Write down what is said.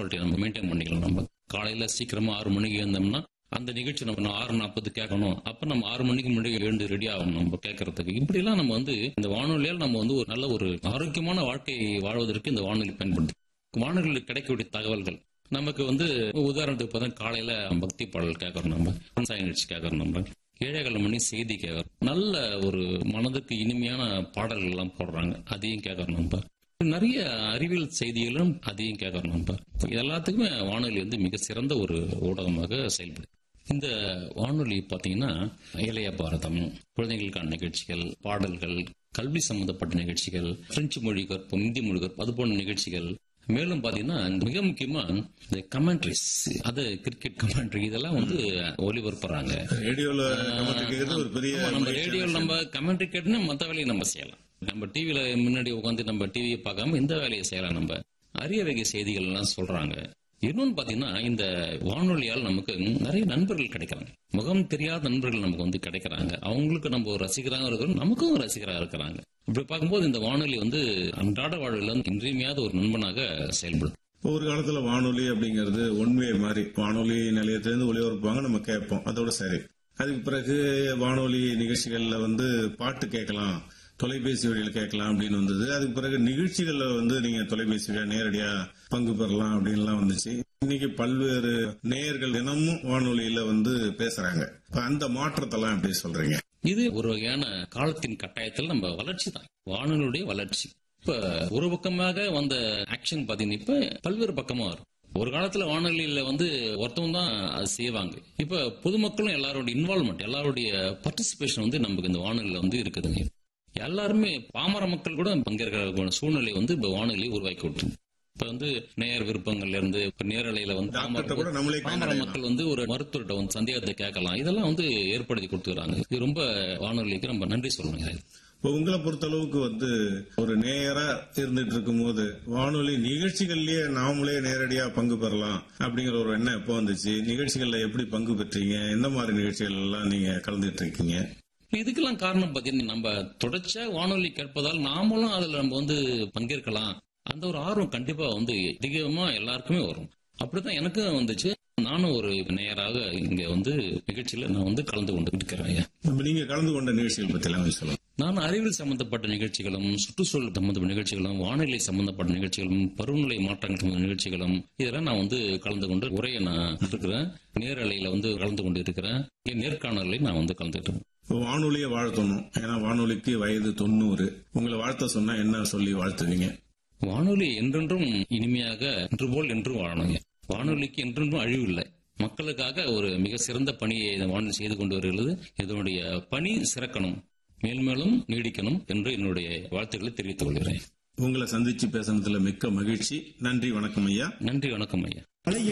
Punctuality நம்ம maintain பண்ணிக்கலாம் நம்ம காலையில சீக்கிரமா ஆறு மணிக்கு எழுந்தோம்னா அந்த நிகழ்ச்சி நம்ம ஆறு நாற்பது கேட்கணும் அப்ப நம்ம ஆறு மணிக்கு முன்னாடி எழுந்து ரெடி ஆகணும் நம்ம கேட்கறதுக்கு இப்படி எல்லாம் நம்ம வந்து இந்த வானொலியால் நம்ம வந்து ஒரு நல்ல ஒரு ஆரோக்கியமான வாழ்க்கை வாழ்வதற்கு இந்த வானொலி பயன்படுது வானொலியில் கிடைக்கக்கூடிய தகவல்கள் நமக்கு வந்து உதாரணத்துக்கு பார்த்தா காலையில பக்தி பாடல் கேட்கறோம் நம்ம விவசாய நிகழ்ச்சி கேட்கறோம் நம்ம ஏழைகள் மணி செய்தி கேட்கறோம் நல்ல ஒரு மனதுக்கு இனிமையான பாடல்கள் எல்லாம் போடுறாங்க அதையும் கேட்கறோம் நம்ம நிறைய அறிவியல் செய்திகளும் அதையும் கேட்கறோம் நம்ம இது எல்லாத்துக்குமே வானொலி வந்து மிக சிறந்த ஒரு ஊடகமாக செயல்படுது இந்த வானொலி பாத்தீங்கன்னா இளைய பாரதம் குழந்தைகளுக்கான நிகழ்ச்சிகள் பாடல்கள் கல்வி சம்பந்தப்பட்ட நிகழ்ச்சிகள் பிரெஞ்சு மொழி கற்பம் இந்தி மொழி கற்பம் அது போன்ற நிகழ்ச்சிகள் மேலும் பாத்தீங்கன்னா மிக முக்கியமா இந்த கமெண்ட்ரிஸ் அது கிரிக்கெட் கமெண்ட்ரி இதெல்லாம் வந்து ஒளிபரப்புறாங்க ரேடியோல கமெண்ட் கேட்கறது ஒரு பெரிய ஆமா, நம்ம ரேடியோல நம்ம கமெண்ட்ரி கேட்டுனா மத்த வேலையை நம்ம செய்யலாம் நம்ம டிவில முன்னாடி உட்காந்து நம்ம டிவியை பார்க்காம இந்த வேலையை செய்யலாம் நம்ம அரிய வகை செய்திகள் எல்லாம் சொல்றாங்க இன்னொன்னு பாத்தீங்கன்னா இந்த வானொலியால் நமக்கு நிறைய நண்பர்கள் கிடைக்கிறாங்க முகம் தெரியாத நண்பர்கள் நமக்கு வந்து கிடைக்கிறாங்க அவங்களுக்கு நம்ம ஒரு ரசிகராக இருக்கிறோம் நமக்கும் ஒரு ரசிகராக இருக்கிறாங்க இப்படி பார்க்கும்போது இந்த வானொலி வந்து அன்றாட வாழ்வில் வந்து இன்றியமையாத ஒரு நண்பனாக செயல்படுது இப்போ ஒரு காலத்துல வானொலி அப்படிங்கிறது ஒன்வே மாதிரி வானொலி நிலையத்திலிருந்து ஒளிபரப்பாங்க நம்ம கேட்போம் அதோட சரி அதுக்கு பிறகு வானொலி நிகழ்ச்சிகள்ல வந்து பாட்டு கேட்கலாம் தொலைபேசி வழியில் கேட்கலாம் அப்படின்னு வந்தது அதுக்கு பிறகு நிகழ்ச்சிகள்ல வந்து நீங்க தொலைபேசியில நேரடியா பங்கு பெறலாம் அப்படின்லாம் வந்துச்சு இன்னைக்கு பல்வேறு நேயர்கள் தினமும் வானொலியில வந்து பேசுறாங்க இப்ப அந்த மாற்றத்தெல்லாம் எப்படி சொல்றீங்க இது ஒரு வகையான காலத்தின் கட்டாயத்தில் நம்ம வளர்ச்சி தான் வானொலியுடைய வளர்ச்சி இப்ப ஒரு பக்கமாக வந்த ஆக்ஷன் பாத்தீங்கன்னா இப்ப பல்வேறு பக்கமா வரும் ஒரு காலத்துல வானொலியில வந்து ஒருத்தவங்க தான் அது செய்வாங்க இப்ப பொதுமக்களும் எல்லாரோட இன்வால்மெண்ட் எல்லாருடைய பார்ட்டிசிபேஷன் வந்து நமக்கு இந்த வானொலியில வந்து இருக்குதுங்க எல்லாருமே பாமர மக்கள் கூட பங்கேற்கிற சூழ்நிலை வந்து இப்ப வானொலி உருவாக்கி விட்டுருங்க இப்ப வந்து நேயர் விருப்பங்கள்ல இருந்து இப்ப நேரலையில வந்து டாக்டர்கிட்ட கூட நம்மளே பாமர பயனடையலாம். மக்கள் வந்து ஒரு மருத்துவர்கிட்ட வந்து சந்தேகத்தை கேட்கலாம் இதெல்லாம் வந்து ஏற்படுத்தி கொடுத்துறாங்க இது ரொம்ப வானொலிக்கு ரொம்ப நன்றி சொல்லணுங்க இப்போ உங்களை பொறுத்தளவுக்கு வந்து ஒரு நேயரா இருந்துட்டு இருக்கும்போது வானொலி நிகழ்ச்சிகள்லயே நாமளே நேரடியா பங்கு பெறலாம் அப்படிங்கிற ஒரு எண்ணம் எப்போ வந்துச்சு நிகழ்ச்சிகள்ல எப்படி பங்கு பெற்றீங்க எந்த மாதிரி நிகழ்ச்சிகள் எல்லாம் நீங்க கலந்துட்டு இருக்கீங்க இதுக்கெல்லாம் காரணம் பாத்தீங்கன்னா நம்ம தொடர்ச்சியா வானொலி கேட்பதால் நாமளும் அதுல நம்ம வந்து பங்கேற்கலாம் அந்த ஒரு ஆர்வம் கண்டிப்பா வந்து அதிகமா எல்லாருக்குமே வரும் அப்படித்தான் எனக்கும் வந்துச்சு நானும் ஒரு நேயராக இங்க வந்து நிகழ்ச்சியில நான் வந்து கலந்து கொண்டு இருக்கிறேன் இப்ப நீங்க கலந்து கொண்ட நிகழ்ச்சிகள் பத்தி எல்லாம் சொல்லுங்க நான் அறிவியல் சம்பந்தப்பட்ட நிகழ்ச்சிகளும் சுற்றுச்சூழல் சம்பந்தப்பட்ட நிகழ்ச்சிகளும் வானிலை சம்பந்தப்பட்ட நிகழ்ச்சிகளும் பருவநிலை மாற்றங்கள் சம்பந்த நிகழ்ச்சிகளும் இதெல்லாம் நான் வந்து கலந்து கொண்டு உரையை நான் இருக்கிறேன் நேரலையில வந்து கலந்து கொண்டு இருக்கிறேன் என் நேர்காணலையும் நான் வந்து கலந்துட்டு இருக்கேன். இப்போ வானொலியை வாழ்த்தணும் ஏன்னா வானொலிக்கு வயது தொண்ணூறு உங்களை வாழ்த்த சொன்னா என்ன சொல்லி வாழ்த்துவீங்க வானொலி என்றென்றும் இனிமையாக இன்று போல் என்றும் வாழணுங்க வானொலிக்கு என்றென்றும் அழிவு இல்லை மக்களுக்காக ஒரு மிக சிறந்த பணியை இந்த வானொலி செய்து கொண்டு வருகிறது இதனுடைய பணி சிறக்கணும் மேல்மேலும் நீடிக்கணும் என்று என்னுடைய வாழ்த்துக்களை தெரிவித்துக் கொள்கிறேன் உங்களை சந்திச்சு பேசுனதுல மிக்க மகிழ்ச்சி நன்றி வணக்கம் ஐயா நன்றி வணக்கம் ஐயா